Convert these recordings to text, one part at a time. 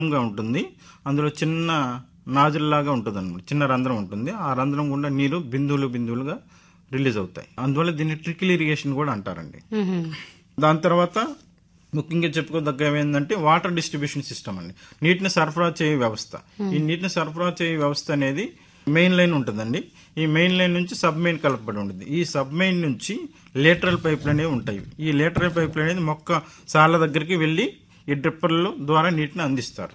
గా ఉంటుంది అందులో చిన్న నాజిల్ లాగా ఉంటుంది అనమాట చిన్న రంధ్రం ఉంటుంది ఆ రంధ్రం గుండా నీరు బిందువులు బిందువులుగా రిలీజ్ అవుతాయి అందువల్ల దీన్ని ట్రికిల్ ఇరిగేషన్ కూడా అంటారండి మ్మ్. దాని తర్వాత ముఖ్యంగా చెప్పుకోదగ్గ ఏంటంటే వాటర్ డిస్ట్రిబ్యూషన్ సిస్టమ్ అండి నీటిని సరఫరా చేయే వ్యవస్థ ఈ నీటిని సరఫరా చేయే వ్యవస్థ అనేది మెయిన్ లైన్ ఉంటుందండి ఈ మెయిన్ లైన్ నుంచి సబ్ మెయిన్ కలపబడి ఉంటుంది ఈ సబ్ మెయిన్ నుంచి లేటరల్ పైపులు అనేవి ఉంటాయి ఈ లేటరల్ పైపులు అనేది మొక్క సాల దగ్గరికి వెళ్ళి ఈ డ్రిప్పర్ల ద్వారా నీటిని అందిస్తారు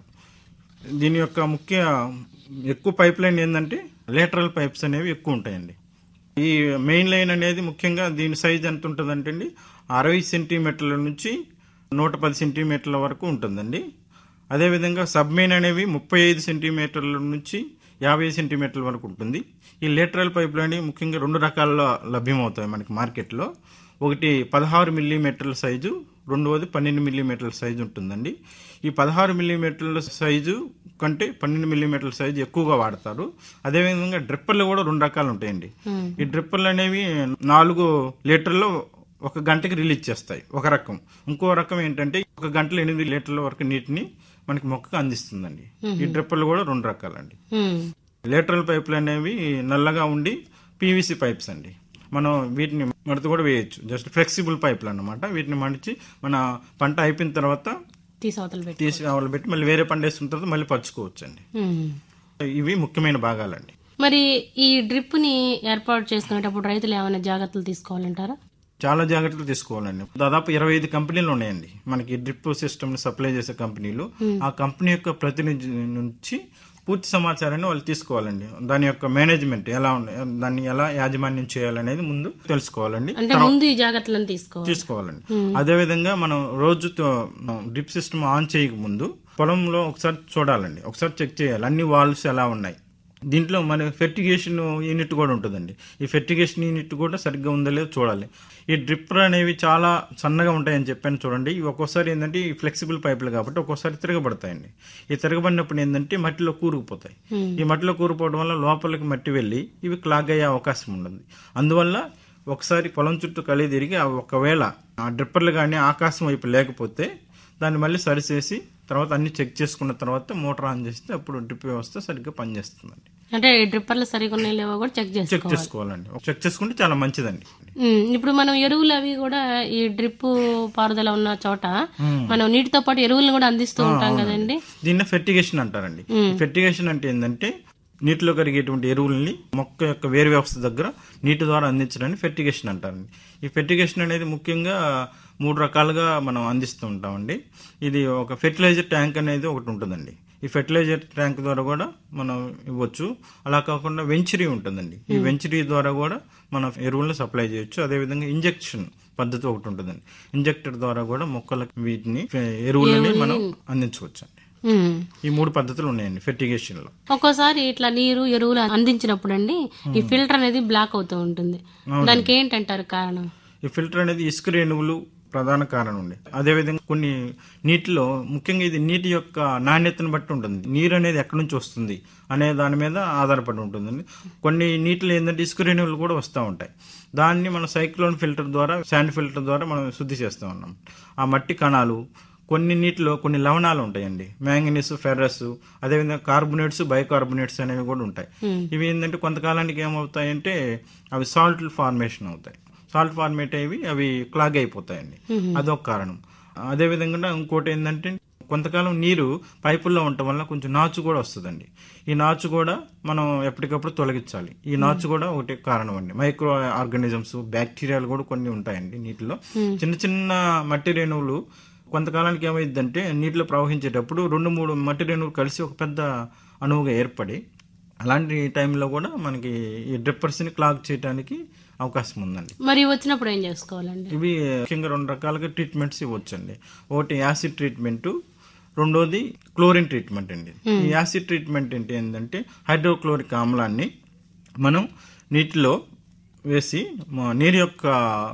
దీని యొక్క ముఖ్య ఎక్కువ పైప్ లైన్ ఏంటంటే లేటరల్ పైప్స్ అనేవి ఎక్కువ ఉంటాయండి ఈ మెయిన్ లైన్ అనేది ముఖ్యంగా దీని సైజ్ ఎంత ఉంటుందంటే అండి అరవై సెంటీమీటర్ల నుంచి నూట పది సెంటీమీటర్ల వరకు ఉంటుందండి అదేవిధంగా సబ్ మెయిన్ అనేవి ముప్పై ఐదు సెంటీమీటర్ల నుంచి యాభై సెంటీమీటర్ల వరకు ఉంటుంది ఈ లేటరల్ పైపులు అనేవి ముఖ్యంగా రెండు రకాల్లో లభ్యమవుతాయి మనకి మార్కెట్లో ఒకటి పదహారు మిల్లీమీటర్ల సైజు రెండవది పన్నెండు మిల్లీమీటర్ల సైజు ఉంటుందండి ఈ పదహారు మిల్లీమీటర్ల సైజు కంటే పన్నెండు మిల్లీమీటర్ల సైజు ఎక్కువగా వాడతారు అదేవిధంగా డ్రిప్పర్లు కూడా రెండు రకాలు ఉంటాయండి ఈ డ్రిప్పర్లు అనేవి నాలుగు లీటర్లు ఒక గంటకి రిలీజ్ చేస్తాయి ఒక రకం ఇంకో రకం ఏంటంటే ఒక గంటలో ఎనిమిది లీటర్ల వరకు నీటిని మనకి మొక్కకు అందిస్తుందండి ఈ డ్రిప్పర్లు కూడా రెండు రకాలండి మ్మ్. లేటరల్ పైపులు అనేవి నల్లగా ఉండి పీవీసీ పైప్స్ అండి మనం వీటిని మడత కూడా వేయొచ్చు జస్ట్ ఫ్లెక్సిబుల్ పైపులు అన్నమాట వీటిని మడిచి మన పంట అయిపోయిన తర్వాత తీసి అవతల పెట్టి తీసి ఆవులు పెట్టి మళ్ళీ వేరే పంట వేసుకున్న తర్వాత మళ్ళీ పరుచుకోవచ్చు అండి మ్మ్. ఇవి ముఖ్యమైన భాగాలండి మరి ఈ డ్రిప్ ని ఏర్పాటు చేసుకునేటప్పుడు రైతులు ఏమైనా జాగ్రత్తలు తీసుకోవాలంటారా చాలా జాగ్రత్తలు తీసుకోవాలండి దాదాపు ఇరవై ఐదు కంపెనీలు ఉన్నాయండి మనకి డ్రిప్ సిస్టమ్ ని సప్లై చేసే కంపెనీలు ఆ కంపెనీ యొక్క ప్రతినిధి నుంచి పూర్తి సమాచారాన్ని వాళ్ళు తీసుకోవాలండి దాని యొక్క మేనేజ్మెంట్ ఎలా ఉంది దాన్ని ఎలా యాజమాన్యం చేయాలనేది ముందు తెలుసుకోవాలండి అంటే ముందు ఈ జాగ్రత్తలను తీసుకోవాలి తీసుకోవాలండి అదే విధంగా మనం రోజు డ్రిప్ సిస్టమ్ ఆన్ చేయక ముందు పొలంలో ఒకసారి చూడాలండి ఒకసారి చెక్ చేయాలి అన్ని వాల్వ్స్ ఎలా ఉన్నాయి దీంట్లో మన ఫెర్టిగేషన్ యూనిట్ కూడా ఉంటుందండి ఈ ఫెర్టిగేషన్ యూనిట్ కూడా సరిగ్గా ఉందో లేదో చూడాలి ఈ డ్రిప్పర్ అనేవి చాలా సన్నగా ఉంటాయని చెప్పాను చూడండి ఇవి ఒక్కోసారి ఏంటంటే ఈ ఫ్లెక్సిబుల్ పైపులు కాబట్టి ఒక్కోసారి తిరగబడతాయండి ఈ తిరగబడినప్పుడు ఏంటంటే మట్టిలో కూరుకుపోతాయి ఈ మట్టిలో కూరుకోవడం వల్ల లోపలికి మట్టి వెళ్ళి ఇవి క్లాగ్ అయ్యే అవకాశం ఉంటుంది అందువల్ల ఒకసారి పొలం చుట్టూ కలిగి తిరిగి ఆ ఒకవేళ ఆ డ్రిప్పర్లు కానీ ఆకాశం వైపు లేకపోతే దాన్ని మళ్ళీ సరిచేసి తర్వాత అన్ని చెక్ చేసుకున్న తర్వాత మోటార్ ఆన్ చేస్తే అప్పుడు డ్రిప్ వ్యవస్థ సరిగ్గా పనిచేస్తుందండి అంటే ఈ డ్రిప్పర్లు సరిగా ఉన్నాయో లేవో కూడా చెక్ చెక్ చేసుకోవాలి చేసుకోవాలండి చెక్ చేసుకుంటే చాలా మంచిదండి ఉమ్, ఇప్పుడు మనం ఎరువులు అవి కూడా ఈ డ్రిప్ పారుదల ఉన్న చోట మనం నీటితో పాటు ఎరువులను కూడా అందిస్తూ ఉంటాం కదండి దీన్ని ఫెర్టిగేషన్ అంటారండి ఫెర్టిగేషన్ అంటే ఏంటంటే నీటిలో కరిగేటువంటి ఎరువుల్ని మొక్క యొక్క వేరు వ్యవస్థ దగ్గర నీటి ద్వారా అందించడాన్ని ఫెర్టిగేషన్ అంటారండి ఈ ఫెర్టిగేషన్ అనేది ముఖ్యంగా మూడు రకాలుగా మనం అందిస్తూ ఉంటామండి ఇది ఒక ఫెర్టిలైజర్ ట్యాంక్ అనేది ఒకటి ఉంటుందండి ఈ ఫెర్టిలైజర్ ట్యాంక్ ద్వారా కూడా మనం ఇవ్వచ్చు అలా కాకుండా వెంచరీ ఉంటుందండి ఈ వెంచరీ ద్వారా కూడా మనం ఎరువులను సప్లై చేయొచ్చు అదేవిధంగా ఇంజెక్షన్ పద్ధతి ఒకటి ఉంటుందండి ఇంజెక్టర్ ద్వారా కూడా మొక్కలకు వీటిని ఎరువులని మనం అందించవచ్చు అండి ఉమ్. ఈ మూడు పద్ధతులు ఉన్నాయండి ఫెర్టిగేషన్ లో ఒక్కోసారి ఇట్లా నీరు ఎరువులు అందించినప్పుడు అండి ఈ ఫిల్టర్ అనేది బ్లాక్ అవుతూ ఉంటుంది దానికి ఏంటంటారు కారణం ఈ ఫిల్టర్ అనేది ఇసుక రేణువులు ప్రధాన కారణం అండి అదేవిధంగా కొన్ని నీటిలో ముఖ్యంగా ఇది నీటి యొక్క నాణ్యతను బట్టి ఉంటుంది నీరు అనేది ఎక్కడి నుంచి వస్తుంది అనే దాని మీద ఆధారపడి ఉంటుందండి కొన్ని నీటిలో ఏంటంటే ఇసుక రేణువులు కూడా వస్తూ ఉంటాయి దాన్ని మనం సైక్లోన్ ఫిల్టర్ ద్వారా శాండ్ ఫిల్టర్ ద్వారా మనం శుద్ధి చేస్తూ ఉన్నాం ఆ మట్టి కణాలు కొన్ని నీటిలో కొన్ని లవణాలు ఉంటాయండి మ్యాంగనీస్ ఫెర్రస్ అదేవిధంగా కార్బొనేట్స్ బైకార్బొనేట్స్ అనేవి కూడా ఉంటాయి ఇవి ఏంటంటే కొంతకాలానికి ఏమవుతాయంటే అవి సాల్ట్ ఫార్మేషన్ అవుతాయి సాల్ట్ ఫార్మేట్ అయ్యి అవి క్లాగ్ అయిపోతాయండి అదొక కారణం అదేవిధంగా ఇంకోటి ఏంటంటే కొంతకాలం నీరు పైపుల్లో ఉండటం వల్ల కొంచెం నాచు కూడా వస్తుందండి ఈ నాచు కూడా మనం ఎప్పటికప్పుడు తొలగించాలి ఈ నాచు కూడా ఒకటి కారణం అండి మైక్రో ఆర్గానిజమ్స్ బ్యాక్టీరియాలు కూడా కొన్ని ఉంటాయండి నీటిలో చిన్న చిన్న మట్టి రేణువులు కొంతకాలానికి ఏమైందంటే నీటిలో ప్రవహించేటప్పుడు రెండు మూడు మట్టి రేణువులు కలిసి ఒక పెద్ద అణువుగా ఏర్పడి అలాంటి టైంలో కూడా మనకి ఈ డ్రిప్పర్స్ని క్లాగ్ చేయడానికి అవకాశం ఉందండి మరి వచ్చినప్పుడు ఏం చేసుకోవాలండి ఇవి ముఖ్యంగా రెండు రకాలుగా ట్రీట్మెంట్స్ ఇవ్వచ్చండి ఒకటి యాసిడ్ ట్రీట్మెంట్ రెండోది క్లోరిన్ ట్రీట్మెంట్ అండి ఈ యాసిడ్ ట్రీట్మెంట్ ఏంటి ఏంటంటే హైడ్రోక్లోరిక్ ఆమ్లాన్ని మనం నీటిలో వేసి మ- నీరు యొక్క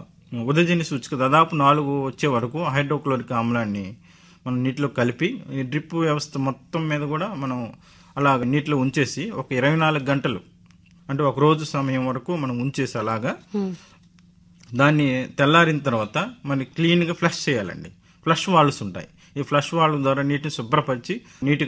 ఉదజని సూచిక దాదాపు నాలుగు వచ్చే వరకు హైడ్రోక్లోరిక్ ఆమ్లాన్ని మనం నీటిలో కలిపి ఈ డ్రిప్ వ్యవస్థ మొత్తం మీద కూడా మనం అలా నీటిలో ఉంచేసి ఒక ఇరవై నాలుగు గంటలు అంటే ఒక రోజు సమయం వరకు మనం ఉంచేసి అలాగా దాన్ని తెల్లారిన తర్వాత మనకి క్లీన్గా ఫ్లష్ చేయాలండి ఫ్లష్ వాల్వ్స్ ఉంటాయి ఈ ఫ్లష్ వాల్వ్ ద్వారా నీటిని శుభ్రపరిచి నీటిగా